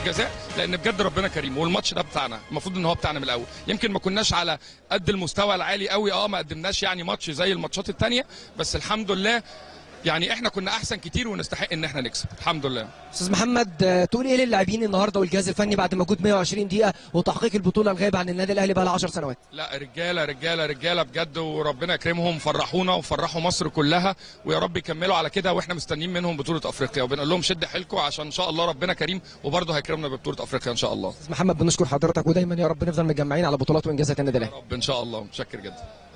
جزاء لان بجد ربنا كريم والماتش ده بتاعنا المفروض ان هو بتاعنا من الاول يمكن ما كناش على قد المستوى العالي قوي اه ما قدمناش يعني ماتش زي الماتشات التانية بس الحمد لله يعني احنا كنا احسن كتير ونستحق ان احنا نكسب الحمد لله استاذ محمد آه، تقول ايه للاعبين النهارده والجهاز الفني بعد مجهود 120 دقيقه وتحقيق البطوله الغايبه عن النادي الاهلي بقى لها 10 سنوات لا رجاله رجاله رجاله بجد وربنا يكرمهم فرحونا وفرحوا مصر كلها ويا رب يكملوا على كده واحنا مستنيين منهم بطوله افريقيا وبنقول لهم شد حيلكم عشان ان شاء الله ربنا كريم وبرضه هيكرمنا ببطوله افريقيا ان شاء الله استاذ محمد بنشكر حضرتك ودايما يا رب نفضل مجمعين على بطولات وانجازات النادي الاهلي رب ان شاء الله متشكر جدا